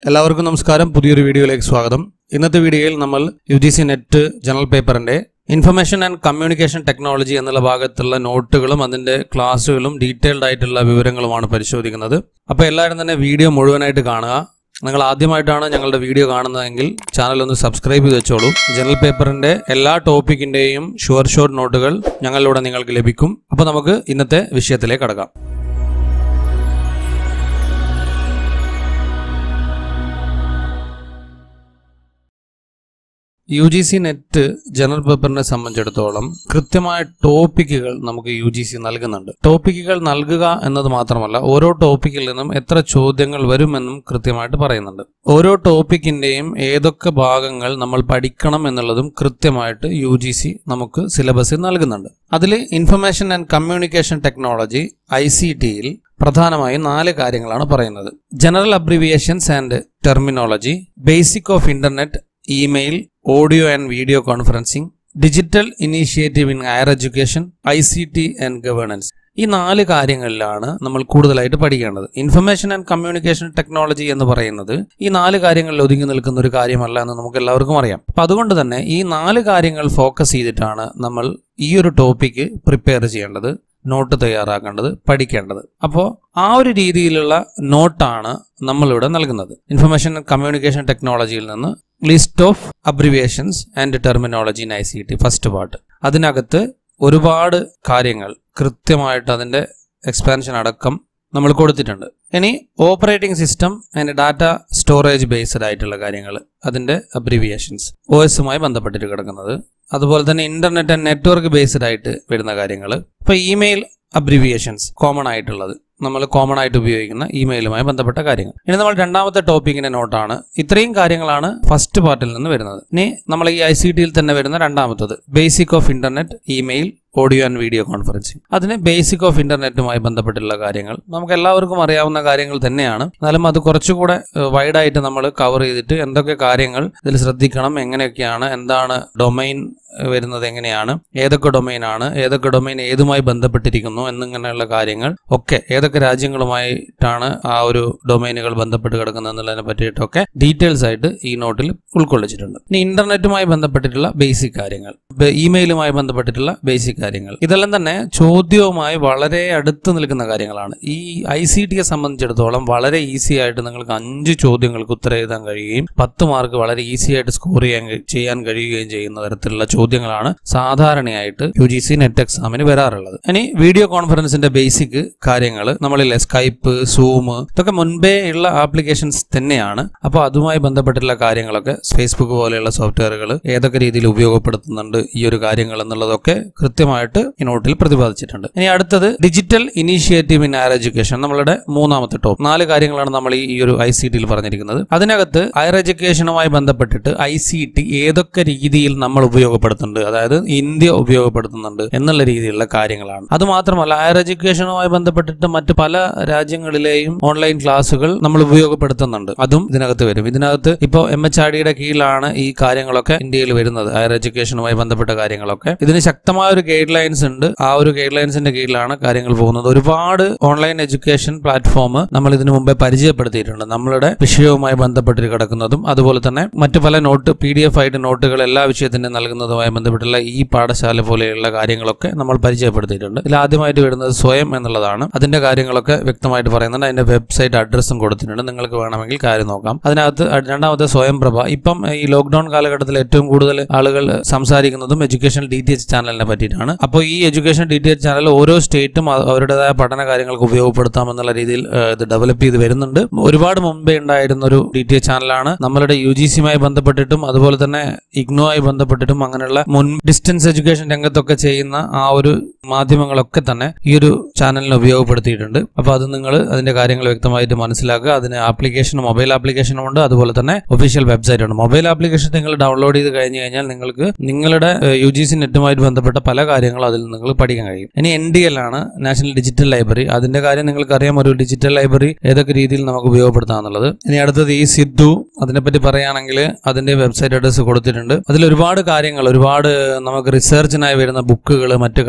എല്ലാവർക്കും നമസ്കാരം പുതിയൊരു വീഡിയോയിലേക്ക് സ്വാഗതം ഇന്നത്തെ വീഡിയോയിൽ നമ്മൾ U G C NET general പേപ്പറിന്റെ ഇൻഫർമേഷൻ ആൻഡ് കമ്മ്യൂണിക്കേഷൻ ടെക്നോളജി എന്നുള്ള ഭാഗത്തുള്ള നോട്ടുകളും അതിന്റെ ക്ലാസ്സുകളും ഡീറ്റെയിൽഡ് ആയിട്ടുള്ള വിവരങ്ങളുമാണ് പരിശോധിക്കുന്നത് അപ്പോൾ എല്ലാവരും തന്നെ വീഡിയോ മുഴുവനായിട്ട് കാണുക നിങ്ങൾ ആദ്യമായിട്ടാണ് ഞങ്ങളുടെ വീഡിയോ കാണുന്നതെങ്കിൽ ചാനൽ ഒന്ന് സബ്സ്ക്രൈബ് ചെയ്ത് വെച്ചോളൂ ജനറൽ പേപ്പറിന്റെ എല്ലാ ടോപ്പിക്കിന്റെയും ഷുവർ ഷോർട്ട് നോട്ടുകൾ ഞങ്ങളിലൂടെ നിങ്ങൾക്ക് ലഭിക്കും അപ്പോൾ നമുക്ക് ഇന്നത്തെ വിഷയത്തിലേക്ക് കടക്കാം U G C NET general പേപ്പറിനെ സംബന്ധിച്ചിടത്തോളം കൃത്യമായ ടോപ്പിക്കുകൾ നമുക്ക് യു ജി സി നൽകുന്നുണ്ട് ടോപ്പിക്കുകൾ നൽകുക എന്നത് മാത്രമല്ല ഓരോ ടോപ്പിക്കിൽ നിന്നും എത്ര ചോദ്യങ്ങൾ വരുമെന്നും കൃത്യമായിട്ട് പറയുന്നുണ്ട് ഓരോ ടോപ്പിക്കിന്റെയും ഏതൊക്കെ ഭാഗങ്ങൾ നമ്മൾ പഠിക്കണം എന്നുള്ളതും കൃത്യമായിട്ട് യു ജി സി നമുക്ക് സിലബസിൽ നൽകുന്നുണ്ട് അതിൽ information and communication technology I C ടിയിൽ പ്രധാനമായും നാല് കാര്യങ്ങളാണ് പറയുന്നത് general abbreviations and terminology basic of internet email audio and video conferencing digital initiative in higher education I C T and governance ഈ നാല് കാര്യങ്ങളിലാണ് നമ്മൾ കൂടുതലായിട്ട് പഠിക്കേണ്ടത് ഇൻഫർമേഷൻ ആൻഡ് കമ്മ്യൂണിക്കേഷൻ ടെക്നോളജി എന്ന് പറയുന്നത് ഈ നാല് കാര്യങ്ങളിൽ ഒതുങ്ങി നിൽക്കുന്ന ഒരു കാര്യമല്ല എന്ന് നമുക്ക് എല്ലാവർക്കും അറിയാം അപ്പൊ അതുകൊണ്ട് തന്നെ ഈ നാല് കാര്യങ്ങൾ ഫോക്കസ് ചെയ്തിട്ടാണ് നമ്മൾ ഈ ഒരു ടോപ്പിക്ക് പ്രിപ്പയർ ചെയ്യേണ്ടത് നോട്ട് തയ്യാറാക്കേണ്ടത് പഠിക്കേണ്ടത് അപ്പോൾ ആ ഒരു രീതിയിലുള്ള നോട്ടാണ് നമ്മളിവിടെ നൽകുന്നത് ഇൻഫർമേഷൻ ആൻഡ് കമ്മ്യൂണിക്കേഷൻ ടെക്നോളജിയിൽ നിന്ന് list of abbreviations and terminology in I C T first part അതിനകത്ത് ഒരുപാട് കാര്യങ്ങൾ കൃത്യമായിട്ട് അതിൻ്റെ എക്സ്പാൻഷൻ അടക്കം നമ്മൾ കൊടുത്തിട്ടുണ്ട് ഇനി operating system and data storage based ആയിട്ടുള്ള കാര്യങ്ങൾ അതിൻ്റെ അബ്രിവിയേഷൻസ് ഒ എസുമായി ബന്ധപ്പെട്ടിട്ട് കിടക്കുന്നത് അതുപോലെ തന്നെ ഇന്റർനെറ്റ് ആൻഡ് നെറ്റ്വർക്ക് ബേസ്ഡ് ആയിട്ട് വരുന്ന കാര്യങ്ങൾ ഇപ്പോൾ ഇമെയിൽ അബ്രിവിയേഷൻസ് കോമൺ ആയിട്ടുള്ളത് നമ്മൾ കോമൺ ആയിട്ട് ഉപയോഗിക്കുന്ന ഇമെയിലുമായി ബന്ധപ്പെട്ട കാര്യങ്ങൾ ഇനി നമ്മൾ രണ്ടാമത്തെ ടോപ്പിക്കിന്റെ നോട്ടാണ് ഇത്രയും കാര്യങ്ങളാണ് ഫസ്റ്റ് പാർട്ടിൽ നിന്ന് വരുന്നത് ഇനി നമ്മൾ ഈ ഐ സി ടിയിൽ തന്നെ വരുന്ന രണ്ടാമത്തത് basic of internet email audio and video conferencing അതിന് ബേസിക് ഓഫ് ഇന്റർനെറ്റുമായി ബന്ധപ്പെട്ടുള്ള കാര്യങ്ങൾ നമുക്ക് എല്ലാവർക്കും അറിയാവുന്ന കാര്യങ്ങൾ തന്നെയാണ് എന്നാലും അത് കുറച്ചുകൂടെ വൈഡായിട്ട് നമ്മൾ കവർ ചെയ്തിട്ട് എന്തൊക്കെ കാര്യങ്ങൾ ഇതിൽ ശ്രദ്ധിക്കണം എങ്ങനെയൊക്കെയാണ് എന്താണ് ഡൊമൈൻ വരുന്നത് എങ്ങനെയാണ് ഏതൊക്കെ ഡൊമൈൻ ആണ് ഏതൊക്കെ ഡൊമൈൻ ഏതുമായി ബന്ധപ്പെട്ടിരിക്കുന്നു എന്നിങ്ങനെയുള്ള കാര്യങ്ങൾ ഒക്കെ ഏതൊക്കെ രാജ്യങ്ങളുമായിട്ടാണ് ആ ഒരു ഡൊമൈനുകൾ ബന്ധപ്പെട്ട് കിടക്കുന്നത് എന്നുള്ളതിനെ പറ്റിയിട്ടൊക്കെ ഡീറ്റെയിൽസ് ആയിട്ട് ഈ നോട്ടിൽ ഉൾക്കൊള്ളിച്ചിട്ടുണ്ട് ഇനി ഇന്റർനെറ്റുമായി ബന്ധപ്പെട്ടിട്ടുള്ള ബേസിക് കാര്യങ്ങൾ ഇമെയിലുമായി ബന്ധപ്പെട്ടിട്ടുള്ള ബേസിക് കാര്യങ്ങൾ ഇതെല്ലാം തന്നെ ചോദ്യവുമായി വളരെ അടുത്ത് നിൽക്കുന്ന കാര്യങ്ങളാണ് ഈ ഐ സി ടിയെ സംബന്ധിച്ചിടത്തോളം വളരെ ഈസി ആയിട്ട് നിങ്ങൾക്ക് അഞ്ച് ചോദ്യങ്ങൾക്ക് ഉത്തരം എഴുതാൻ കഴിയുകയും പത്ത് മാർക്ക് വളരെ ഈസി ആയിട്ട് സ്കോർ ചെയ്യാൻ ചെയ്യാൻ കഴിയുകയും ചെയ്യുന്ന തരത്തിലുള്ള ചോദ്യങ്ങളാണ് സാധാരണയായിട്ട് യു ജി സി നെറ്റ് എക്സാമിന് വരാറുള്ളത് ഇനി വീഡിയോ കോൺഫറൻസിന്റെ ബേസിക് കാര്യങ്ങൾ നമ്മളിലെ സ്കൈപ്പ് സൂം ഇതൊക്കെ മുൻപേ ഉള്ള ആപ്ലിക്കേഷൻസ് തന്നെയാണ് അപ്പോൾ അതുമായി ബന്ധപ്പെട്ടുള്ള കാര്യങ്ങളൊക്കെ ഫേസ്ബുക്ക് പോലെയുള്ള സോഫ്റ്റ്വെയറുകൾ ഏതൊക്കെ രീതിയിൽ ഉപയോഗപ്പെടുത്തുന്നുണ്ട് ഈ ഒരു കാര്യങ്ങൾ എന്നുള്ളതൊക്കെ കൃത്യമായിട്ട് ഈ നോട്ടിൽ പ്രതിപാദിച്ചിട്ടുണ്ട് ഇനി അടുത്തത് digital initiative in higher education നമ്മളുടെ മൂന്നാമത്തെ ടോപ്പ് നാല് കാര്യങ്ങളാണ് നമ്മൾ ഈ ഒരു ഐ സി ടിയിൽ പറഞ്ഞിരിക്കുന്നത് അതിനകത്ത് ഹയർ എഡ്യൂക്കേഷനുമായി ബന്ധപ്പെട്ടിട്ട് ഐ സി ടി ഏതൊക്കെ രീതിയിൽ നമ്മൾ ഉപയോഗപ്പെടുത്തുന്നുണ്ട് അതായത് ഇന്ത്യ ഉപയോഗപ്പെടുത്തുന്നുണ്ട് എന്നുള്ള രീതിയിലുള്ള കാര്യങ്ങളാണ് അത് മാത്രമല്ല ഹയർ എഡ്യൂക്കേഷനുമായി ബന്ധപ്പെട്ടിട്ട് മറ്റ് പല രാജ്യങ്ങളിലെയും ഓൺലൈൻ ക്ലാസ്സുകൾ നമ്മൾ ഉപയോഗപ്പെടുത്തുന്നുണ്ട് അതും ഇതിനകത്ത് വരും ഇതിനകത്ത് ഇപ്പോൾ എം എച്ച് ആർ ഡിയുടെ കീഴിലാണ് ഈ കാര്യങ്ങളൊക്കെ ഇന്ത്യയിൽ വരുന്നത് ഹയർ എഡ്യൂക്കേഷനുമായി ബന്ധപ്പെട്ട കാര്യങ്ങളൊക്കെ ഇതിന് ശക്തമായ ഒരു ഗൈഡ് ലൈൻസ് ഉണ്ട് ആ ഒരു ഗൈഡ് ലൈൻസിന്റെ കീഴിലാണ് കാര്യങ്ങൾ പോകുന്നത് ഒരുപാട് ഓൺലൈൻ എഡ്യൂക്കേഷൻ പ്ലാറ്റ്ഫോം നമ്മൾ ഇതിനു മുമ്പേ പരിചയപ്പെടുത്തിയിട്ടുണ്ട് നമ്മളുടെ വിഷയവുമായി ബന്ധപ്പെട്ട് കിടക്കുന്നതും അതുപോലെ തന്നെ മറ്റു പല നോട്ട് പി ഡി എഫ് ആയിട്ട് നോട്ടുകൾ എല്ലാ വിഷയത്തിനും നൽകുന്നതുമായി ബന്ധപ്പെട്ടുള്ള ഈ പാഠശാല പോലെയുള്ള കാര്യങ്ങളൊക്കെ നമ്മൾ പരിചയപ്പെടുത്തിയിട്ടുണ്ട് ഇതിൽ ആദ്യമായിട്ട് വരുന്നത് സ്വയം എന്നുള്ളതാണ് അതിന്റെ കാര്യങ്ങളൊക്കെ വ്യക്തമായിട്ട് പറയുന്നുണ്ട് അതിന്റെ വെബ്സൈറ്റ് അഡ്രസ്സും കൊടുത്തിട്ടുണ്ട് നിങ്ങൾക്ക് വേണമെങ്കിൽ കാര്യം നോക്കാം അതിനകത്ത് രണ്ടാമത്തെ സ്വയം പ്രഭ ഇപ്പം ഈ ലോക്ക്ഡൌൺ കാലഘട്ടത്തിൽ ഏറ്റവും കൂടുതൽ ആളുകൾ സംസാരിക്കുന്നതും എഡ്യൂക്കേഷൻ ഡി ടി എച്ച് ചാനലിനെ പറ്റിയിട്ടാണ് അപ്പോൾ ഈ education D T H channel ഓരോ സ്റ്റേറ്റും അവരുടേതായ പഠന കാര്യങ്ങൾക്ക് ഉപയോഗപ്പെടുത്താമെന്നുള്ള രീതിയിൽ ഇത് ഡെവലപ്പ് ചെയ്ത് വരുന്നുണ്ട് ഒരുപാട് മുമ്പേ ഉണ്ടായിരുന്ന ഒരു ഡി ടി എച്ച് ചാനലാണ് നമ്മളുടെ യു ജി സിയുമായി ബന്ധപ്പെട്ടിട്ടും അതുപോലെ തന്നെ ഇഗ്നോയുമായി ബന്ധപ്പെട്ടിട്ടും അങ്ങനെയുള്ള മുൻ ഡിസ്റ്റൻസ് എഡ്യൂക്കേഷൻ രംഗത്തൊക്കെ ചെയ്യുന്ന ആ ഒരു മാധ്യമങ്ങളൊക്കെ തന്നെ ഈ ഒരു ചാനലിന് ഉപയോഗപ്പെടുത്തിയിട്ടുണ്ട് അപ്പോൾ അത് നിങ്ങൾ അതിന്റെ കാര്യങ്ങൾ വ്യക്തമായിട്ട് മനസ്സിലാക്കുക അതിന് ആപ്ലിക്കേഷൻ മൊബൈൽ ആപ്ലിക്കേഷനും ഉണ്ട് അതുപോലെ തന്നെ ഒഫീഷ്യൽ വെബ്സൈറ്റ് ഉണ്ട് മൊബൈൽ ആപ്ലിക്കേഷൻ നിങ്ങൾ ഡൗൺലോഡ് ചെയ്ത് കഴിഞ്ഞ് കഴിഞ്ഞാൽ നിങ്ങൾക്ക് നിങ്ങളുടെ യു ജി സി നെറ്റുമായിട്ട് ബന്ധപ്പെട്ട പല കാര്യങ്ങളും അതിൽ നിങ്ങൾ പഠിക്കാൻ കഴിയും ഇനി എൻ ഡി എൽ ആണ് നാഷണൽ ഡിജിറ്റൽ ലൈബ്രറി അതിന്റെ കാര്യം നിങ്ങൾക്കറിയാം ഒരു ഡിജിറ്റൽ ലൈബ്രറി ഏതൊക്കെ രീതിയിൽ നമുക്ക് ഉപയോഗപ്പെടുത്താമെന്നുള്ളത് ഇനി അടുത്തത് ഈ സിദ്ധു അതിനെപ്പറ്റി പറയുകയാണെങ്കിൽ അതിന്റെ വെബ്സൈറ്റ് അഡ്രസ് കൊടുത്തിട്ടുണ്ട് അതിൽ ഒരുപാട് കാര്യങ്ങൾ ഒരുപാട് നമുക്ക് റിസർച്ചിനായി വരുന്ന ബുക്കുകൾ മറ്റു കാര്യങ്ങളൊക്കെ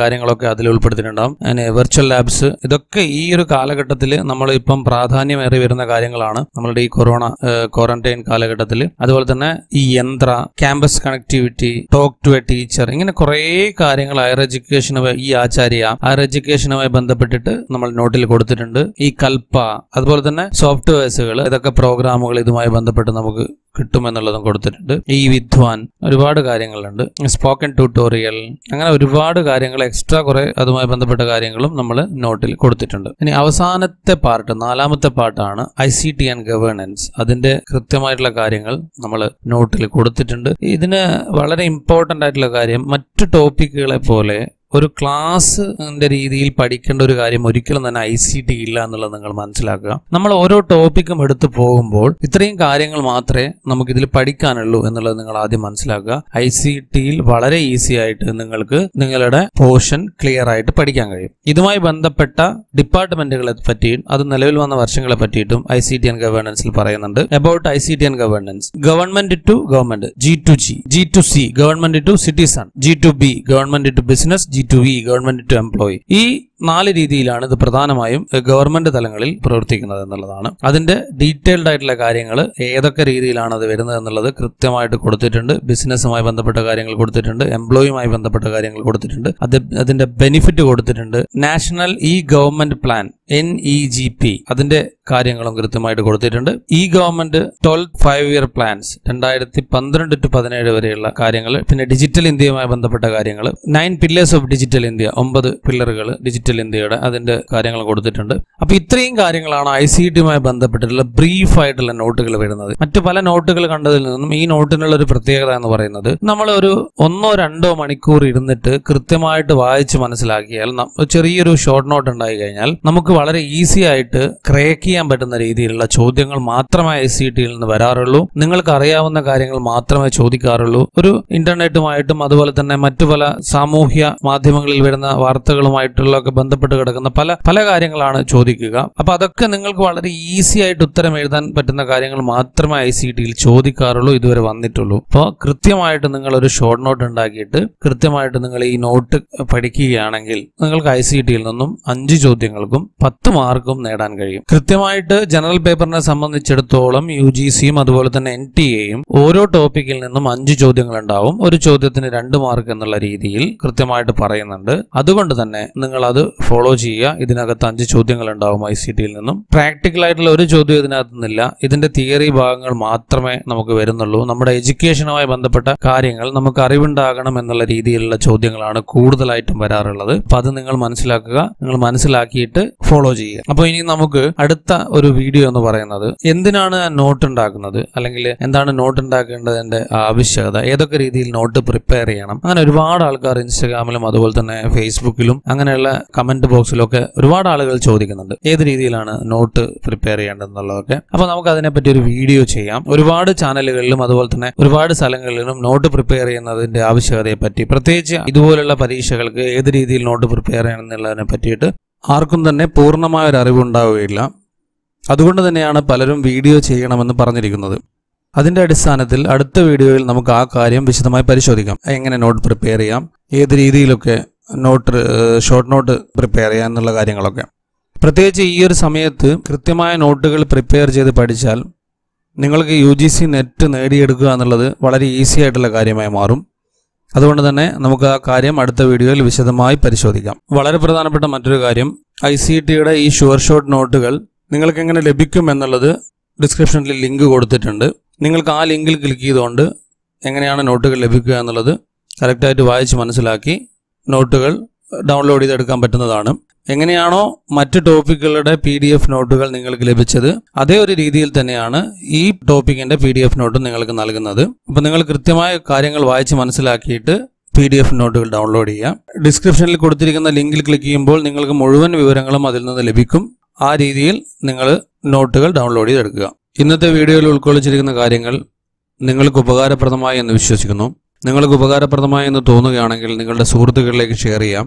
കാര്യങ്ങളൊക്കെ അതിൽ ഉൾപ്പെടുത്തിയിട്ടുണ്ടാകും അങ്ങനെ വെർച്വൽ ലാബ്സ് ഇതൊക്കെ ഈ ഒരു കാലഘട്ടത്തിൽ നമ്മൾ ഇപ്പം പ്രാധാന്യമേറി വരുന്ന കാര്യങ്ങളാണ് നമ്മളുടെ ഈ കൊറോണ ക്വാറന്റൈൻ കാലഘട്ടത്തിൽ അതുപോലെ തന്നെ ഈ Yantra campus connectivity talk to a teacher ഇങ്ങനെ കുറേ കാര്യങ്ങൾ ഹയർ എഡ്യൂക്കേഷനുമായി ഈ ആചാര്യ ഹയർ എഡ്യൂക്കേഷനുമായി ബന്ധപ്പെട്ടിട്ട് നമ്മൾ നോട്ടിൽ കൊടുത്തിട്ടുണ്ട് ഈ കൽപ്പ അതുപോലെ തന്നെ സോഫ്റ്റ്വെയർസുകൾ ഇതൊക്കെ പ്രോഗ്രാമുകൾ ഇതുമായി ബന്ധപ്പെട്ട് നമുക്ക് കിട്ടുമെന്നുള്ളതും കൊടുത്തിട്ടുണ്ട് ഈ വിദ്വാൻ ഒരുപാട് കാര്യങ്ങളുണ്ട് സ്പോക്കൺ ട്യൂട്ടോറിയൽ അങ്ങനെ ഒരുപാട് കാര്യങ്ങൾ എക്സ്ട്രാ കുറെ അതുമായി ബന്ധപ്പെട്ട കാര്യങ്ങളും നമ്മൾ നോട്ടിൽ കൊടുത്തിട്ടുണ്ട് ഇനി അവസാനത്തെ പാർട്ട് നാലാമത്തെ പാർട്ടാണ് I C T and governance അതിന്റെ കൃത്യമായിട്ടുള്ള കാര്യങ്ങൾ നമ്മൾ നോട്ടിൽ കൊടുത്തിട്ടുണ്ട് ഇതിന് വളരെ ഇമ്പോർട്ടൻ്റ് ആയിട്ടുള്ള കാര്യം മറ്റു ടോപ്പിക്കുകളെ പോലെ ഒരു ക്ലാസ്സിന്റെ രീതിയിൽ പഠിക്കേണ്ട ഒരു കാര്യം ഒരിക്കലും തന്നെ ഐ സി ടി ഇല്ല എന്നുള്ളത് നിങ്ങൾ മനസ്സിലാക്കുക നമ്മൾ ഓരോ ടോപ്പിക്കും എടുത്തു പോകുമ്പോൾ ഇത്രയും കാര്യങ്ങൾ മാത്രമേ നമുക്ക് ഇതിൽ പഠിക്കാനുള്ളൂ എന്നുള്ളത് നിങ്ങൾ ആദ്യം മനസ്സിലാക്കുക ഐ സി ടിയിൽ വളരെ ഈസി ആയിട്ട് നിങ്ങൾക്ക് നിങ്ങളുടെ പോർഷൻ ക്ലിയർ ആയിട്ട് പഠിക്കാൻ കഴിയും ഇതുമായി ബന്ധപ്പെട്ട ഡിപ്പാർട്ട്മെന്റുകളെ പറ്റിയും അത് നിലവിൽ വന്ന വർഷങ്ങളെ പറ്റിയിട്ടും ഐ സി ടി ആൻഡ് ഗവേണൻസിൽ പറയുന്നുണ്ട് about I C T and governance government to government G to G G to C government to citizen G to B government to business G to E government to employee ഈ നാല് രീതിയിലാണ് ഇത് പ്രധാനമായും government തലങ്ങളിൽ പ്രവർത്തിക്കുന്നത് എന്നുള്ളതാണ് അതിന്റെ detailed ആയിട്ടുള്ള കാര്യങ്ങൾ ഏതൊക്കെ രീതിയിലാണ് അത് വരുന്നത് എന്നുള്ളത് കൃത്യമായിട്ട് കൊടുത്തിട്ടുണ്ട് ബിസിനസ്സുമായി ബന്ധപ്പെട്ട കാര്യങ്ങൾ കൊടുത്തിട്ടുണ്ട് എംപ്ലോയിയുമായി ബന്ധപ്പെട്ട കാര്യങ്ങൾ കൊടുത്തിട്ടുണ്ട് അത് അതിന്റെ ബെനിഫിറ്റ് കൊടുത്തിട്ടുണ്ട് national e government plan N E G P അതിന്റെ കാര്യങ്ങളും കൃത്യമായിട്ട് കൊടുത്തിട്ടുണ്ട് ഈ government twelve five year plans രണ്ടായിരത്തി പന്ത്രണ്ട് ടു പതിനേഴ് വരെയുള്ള കാര്യങ്ങൾ പിന്നെ ഡിജിറ്റൽ ഇന്ത്യയുമായി ബന്ധപ്പെട്ട കാര്യങ്ങൾ nine pillars of digital India ഒമ്പത് പില്ലറുകൾ ഡിജിറ്റൽ ഇന്ത്യയുടെ അതിന്റെ കാര്യങ്ങൾ കൊടുത്തിട്ടുണ്ട് അപ്പൊ ഇത്രയും കാര്യങ്ങളാണ് ഐ സി ടിയുമായി ബന്ധപ്പെട്ടിട്ടുള്ള ബ്രീഫ് ആയിട്ടുള്ള നോട്ടുകൾ വരുന്നത് മറ്റു പല നോട്ടുകൾ കണ്ടതിൽ നിന്നും ഈ നോട്ടിനുള്ള ഒരു പ്രത്യേകത എന്ന് പറയുന്നത് നമ്മൾ ഒരു ഒന്നോ രണ്ടോ മണിക്കൂർ ഇരുന്നിട്ട് കൃത്യമായിട്ട് വായിച്ച് മനസ്സിലാക്കിയാൽ ന- ഒരു ചെറിയൊരു ഷോർട്ട് നോട്ട് ഉണ്ടായി കഴിഞ്ഞാൽ നമുക്ക് വളരെ ഈസി ആയിട്ട് ക്രേക്ക് ചെയ്യാൻ പറ്റുന്ന രീതിയിലുള്ള ചോദ്യങ്ങൾ മാത്രമേ ഐ സി ടിയിൽ നിന്ന് വരാറുള്ളൂ നിങ്ങൾക്ക് അറിയാവുന്ന കാര്യങ്ങൾ മാത്രമേ ചോദിക്കാറുള്ളൂ ഒരു ഇന്റർനെറ്റുമായിട്ടും അതുപോലെ തന്നെ മറ്റു പല സാമൂഹ്യ മാധ്യമങ്ങളിൽ വരുന്ന വാർത്തകളുമായിട്ടുള്ള ഒക്കെ ബന്ധപ്പെട്ട് കിടക്കുന്ന പല പല കാര്യങ്ങളാണ് ചോദിക്കുക അപ്പൊ അതൊക്കെ നിങ്ങൾക്ക് വളരെ ഈസി ആയിട്ട് ഉത്തരം എഴുതാൻ പറ്റുന്ന കാര്യങ്ങൾ മാത്രമേ ഐ സി ടിയിൽ ചോദിക്കാറുള്ളൂ ഇതുവരെ വന്നിട്ടുള്ളൂ അപ്പോൾ കൃത്യമായിട്ട് നിങ്ങൾ ഒരു ഷോർട്ട് നോട്ട് ഉണ്ടാക്കിയിട്ട് കൃത്യമായിട്ട് നിങ്ങൾ ഈ നോട്ട് പഠിക്കുകയാണെങ്കിൽ നിങ്ങൾക്ക് ഐ സി ടിയിൽ നിന്നും അഞ്ച് ചോദ്യങ്ങൾക്കും പത്ത് മാർക്കും നേടാൻ കഴിയും കൃത്യമായിട്ട് ജനറൽ പേപ്പറിനെ സംബന്ധിച്ചിടത്തോളം യു ജി സിയും അതുപോലെ തന്നെ എൻ ടി എയും ഓരോ ടോപ്പിക്കിൽ നിന്നും അഞ്ച് ചോദ്യങ്ങൾ ഉണ്ടാവും ഒരു ചോദ്യത്തിന് രണ്ട് മാർക്ക് എന്നുള്ള രീതിയിൽ കൃത്യമായിട്ട് പറയുന്നുണ്ട് അതുകൊണ്ട് തന്നെ നിങ്ങൾ അത് ഫോളോ ചെയ്യുക ഇതിനകത്ത് അഞ്ച് ചോദ്യങ്ങൾ ഉണ്ടാവും ഐ സി ടിയിൽ നിന്നും പ്രാക്ടിക്കൽ ആയിട്ടുള്ള ഒരു ചോദ്യം ഇതിനകത്ത് നിന്നില്ല ഇതിന്റെ തിയറി ഭാഗങ്ങൾ മാത്രമേ നമുക്ക് വരുന്നുള്ളൂ നമ്മുടെ എഡ്യൂക്കേഷനുമായി ബന്ധപ്പെട്ട കാര്യങ്ങൾ നമുക്ക് അറിവുണ്ടാകണം എന്നുള്ള രീതിയിലുള്ള ചോദ്യങ്ങളാണ് കൂടുതലായിട്ടും വരാറുള്ളത് അപ്പൊ അത് നിങ്ങൾ മനസ്സിലാക്കുക നിങ്ങൾ മനസ്സിലാക്കിയിട്ട് ഫോളോ ചെയ്യുക അപ്പോൾ ഇനി നമുക്ക് അടുത്ത ഒരു വീഡിയോ എന്ന് പറയുന്നത് എന്തിനാണ് നോട്ട് ഉണ്ടാക്കുന്നത് അല്ലെങ്കിൽ എന്താണ് നോട്ട് ഉണ്ടാക്കേണ്ടതിന്റെ ആവശ്യകത ഏതൊക്കെ രീതിയിൽ നോട്ട് പ്രിപ്പയർ ചെയ്യണം അങ്ങനെ ഒരുപാട് ആൾക്കാർ ഇൻസ്റ്റാഗ്രാമിലും അതുപോലെ തന്നെ ഫേസ്ബുക്കിലും അങ്ങനെയുള്ള കമന്റ് ബോക്സിലും ഒക്കെ ഒരുപാട് ആളുകൾ ചോദിക്കുന്നുണ്ട് ഏത് രീതിയിലാണ് നോട്ട് പ്രിപ്പയർ ചെയ്യേണ്ടതെന്നുള്ളതൊക്കെ അപ്പൊ നമുക്ക് അതിനെപ്പറ്റി ഒരു വീഡിയോ ചെയ്യാം ഒരുപാട് ചാനലുകളിലും അതുപോലെ തന്നെ ഒരുപാട് സ്ഥലങ്ങളിലും നോട്ട് പ്രിപ്പയർ ചെയ്യുന്നതിന്റെ ആവശ്യകതയെ പറ്റി പ്രത്യേകിച്ച് ഇതുപോലുള്ള പരീക്ഷകൾക്ക് ഏത് രീതിയിൽ നോട്ട് പ്രിപ്പയർ ചെയ്യണം എന്നുള്ളതിനെ പറ്റിയിട്ട് ആർക്കും തന്നെ പൂർണ്ണമായ ഒരു അറിവുണ്ടാവുകയില്ല അതുകൊണ്ട് തന്നെയാണ് പലരും വീഡിയോ ചെയ്യണമെന്ന് പറഞ്ഞിരിക്കുന്നത് അതിന്റെ അടിസ്ഥാനത്തിൽ അടുത്ത വീഡിയോയിൽ നമുക്ക് ആ കാര്യം വിശദമായി പരിശോധിക്കാം എങ്ങനെ നോട്ട് പ്രിപ്പയർ ചെയ്യാം ഏത് രീതിയിലൊക്കെ നോട്ട് ഷോർട്ട് നോട്ട് പ്രിപ്പയർ ചെയ്യാം എന്നുള്ള കാര്യങ്ങളൊക്കെ പ്രത്യേകിച്ച് ഈ ഒരു സമയത്ത് കൃത്യമായ നോട്ടുകൾ പ്രിപ്പയർ ചെയ്ത് പഠിച്ചാൽ നിങ്ങൾക്ക് യു ജി സി നെറ്റ് നേടിയെടുക്കുക എന്നുള്ളത് വളരെ ഈസി ആയിട്ടുള്ള കാര്യമായി മാറും അതുകൊണ്ട് തന്നെ നമുക്ക് ആ കാര്യം അടുത്ത വീഡിയോയിൽ വിശദമായി പരിശോധിക്കാം വളരെ പ്രധാനപ്പെട്ട മറ്റൊരു കാര്യം ഐ സി ടിയുടെ ഈ ഷുവർ ഷോട്ട് നോട്ടുകൾ നിങ്ങൾക്ക് എങ്ങനെ ലഭിക്കും എന്നുള്ളത് ഡിസ്ക്രിപ്ഷനിൽ ലിങ്ക് കൊടുത്തിട്ടുണ്ട് നിങ്ങൾക്ക് ആ ലിങ്കിൽ ക്ലിക്ക് ചെയ്തുകൊണ്ട് എങ്ങനെയാണ് നോട്ടുകൾ ലഭിക്കുക എന്നുള്ളത് കറക്റ്റായിട്ട് വായിച്ച് മനസ്സിലാക്കി നോട്ടുകൾ ഡൗൺലോഡ് ചെയ്തെടുക്കാൻ പറ്റുന്നതാണ് എങ്ങനെയാണോ മറ്റ് ടോപ്പിക്കുകളുടെ പി ഡി എഫ് നോട്ടുകൾ നിങ്ങൾക്ക് ലഭിച്ചത് അതേ ഒരു രീതിയിൽ തന്നെയാണ് ഈ ടോപ്പിക്കിന്റെ പി ഡി എഫ് നോട്ടും നിങ്ങൾക്ക് നൽകുന്നത് അപ്പോൾ നിങ്ങൾ കൃത്യമായ കാര്യങ്ങൾ വായിച്ച് മനസ്സിലാക്കിയിട്ട് പി ഡി എഫ് നോട്ടുകൾ ഡൗൺലോഡ് ചെയ്യുക ഡിസ്ക്രിപ്ഷനിൽ കൊടുത്തിരിക്കുന്ന ലിങ്കിൽ ക്ലിക്ക് ചെയ്യുമ്പോൾ നിങ്ങൾക്ക് മുഴുവൻ വിവരങ്ങളും അതിൽ നിന്ന് ലഭിക്കും ആ രീതിയിൽ നിങ്ങൾ നോട്ടുകൾ ഡൗൺലോഡ് ചെയ്തെടുക്കുക ഇന്നത്തെ വീഡിയോയിൽ ഉൾക്കൊള്ളിച്ചിരിക്കുന്ന കാര്യങ്ങൾ നിങ്ങൾക്ക് ഉപകാരപ്രദമായി എന്ന് വിശ്വസിക്കുന്നു നിങ്ങൾക്ക് ഉപകാരപ്രദമായി എന്ന് തോന്നുകയാണെങ്കിൽ നിങ്ങളുടെ സുഹൃത്തുക്കളിലേക്ക് ഷെയർ ചെയ്യാം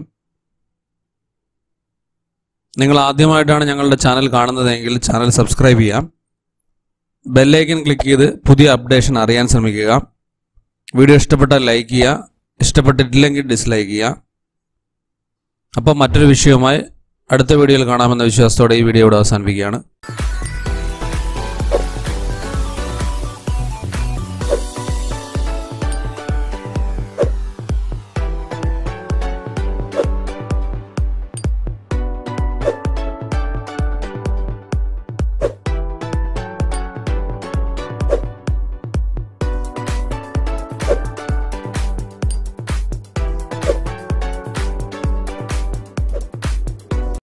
നിങ്ങൾ ആദ്യമായിട്ടാണ് ഞങ്ങളുടെ ചാനൽ കാണുന്നതെങ്കിൽ ചാനൽ സബ്സ്ക്രൈബ് ചെയ്യാം ബെല്ലൈക്കൻ ക്ലിക്ക് ചെയ്ത് പുതിയ അപ്ഡേഷൻ അറിയാൻ ശ്രമിക്കുക വീഡിയോ ഇഷ്ടപ്പെട്ടാൽ ലൈക്ക് ചെയ്യുക ഇഷ്ടപ്പെട്ടിട്ടില്ലെങ്കിൽ ഡിസ്ലൈക്ക് ചെയ്യുക അപ്പോൾ മറ്റൊരു വിഷയവുമായി അടുത്ത വീഡിയോയിൽ കാണാമെന്ന വിശ്വാസത്തോടെ ഈ വീഡിയോ ഇവിടെ അവസാനിപ്പിക്കുകയാണ്